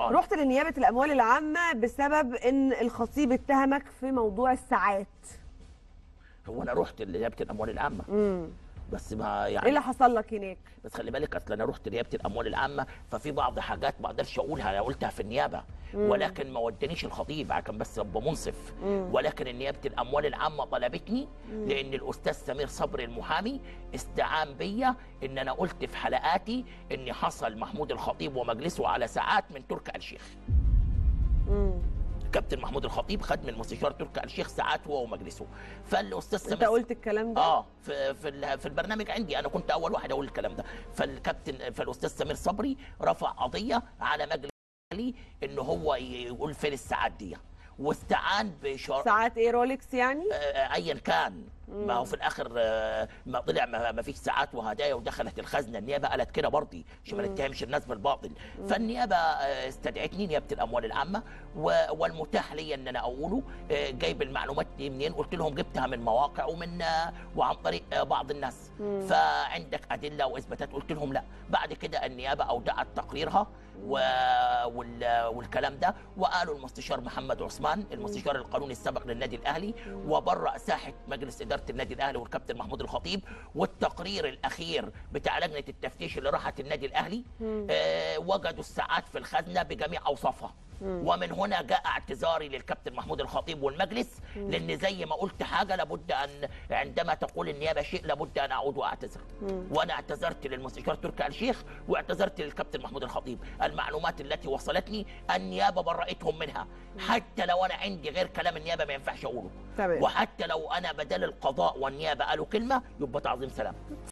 القران رحت لنيابه الاموال العامه بسبب ان الخطيب اتهمك في موضوع الساعات هو انا رحت لنيابه الاموال العامه امم بس ما ايه يعني اللي حصل لك هناك بس خلي بالك اصل انا رحت نيابه الاموال العامه ففي بعض حاجات ما اقدرش اقولها انا قلتها في النيابه ولكن ما ودانيش الخطيب عشان بس ابقى منصف ولكن نيابه الاموال العامه طلبتني لان الاستاذ سمير صبري المحامي استعان بيا ان انا قلت في حلقاتي ان حصل محمود الخطيب ومجلسه على ساعات من تركي آل الشيخ امم كابتن محمود الخطيب خد من المستشار تركي آل الشيخ ساعات هو ومجلسه فالاستاذ انت سمير قلت الكلام ده اه في في ال- في البرنامج عندي انا كنت اول واحد اقول الكلام ده فالكابتن فالاستاذ سمير صبري رفع قضيه على مجلس الأهلي ان هو يقول فين الساعات دي واستعان بشر... ساعات ايه رولكس يعني آه، ايا كان ما هو في الاخر آه، ما طلع ما ما فيش ساعات وهدايا ودخلت الخزنه النيابه قالت كده برضي عشان ما نتهمش الناس بالباطل فالنيابه آه، استدعتني نيابه الاموال العامه و- والمتاح لي ان انا اقوله آه، جايب المعلومات دي منين قلت لهم جبتها من مواقع ومن آه، وعن طريق آه، بعض الناس فعندك ادله واثباتات قلت لهم لا بعد كده النيابه اودعت تقريرها و... وال... والكلام ده وقالوا المستشار محمد عثمان المستشار القانوني السابق للنادي الاهلي وبرأ ساحه مجلس اداره النادي الاهلي والكابتن محمود الخطيب والتقرير الاخير بتاع لجنه التفتيش اللي راحت النادي الاهلي آه وجدوا الساعات في الخزنه بجميع اوصافها ومن هنا جاء اعتذاري للكابتن محمود الخطيب والمجلس لان زي ما قلت حاجه لابد ان عندما تقول النيابه شيء لابد ان اعود واعتذر وانا اعتذرت للمستشار تركي آل الشيخ واعتذرت للكابتن محمود الخطيب المعلومات التي وصلتني النيابه برأتهم منها حتى لو انا عندي غير كلام النيابه ما ينفعش اقوله تمام. وحتى لو انا بدل القضاء والنيابه قالوا كلمه يبقى تعظيم سلام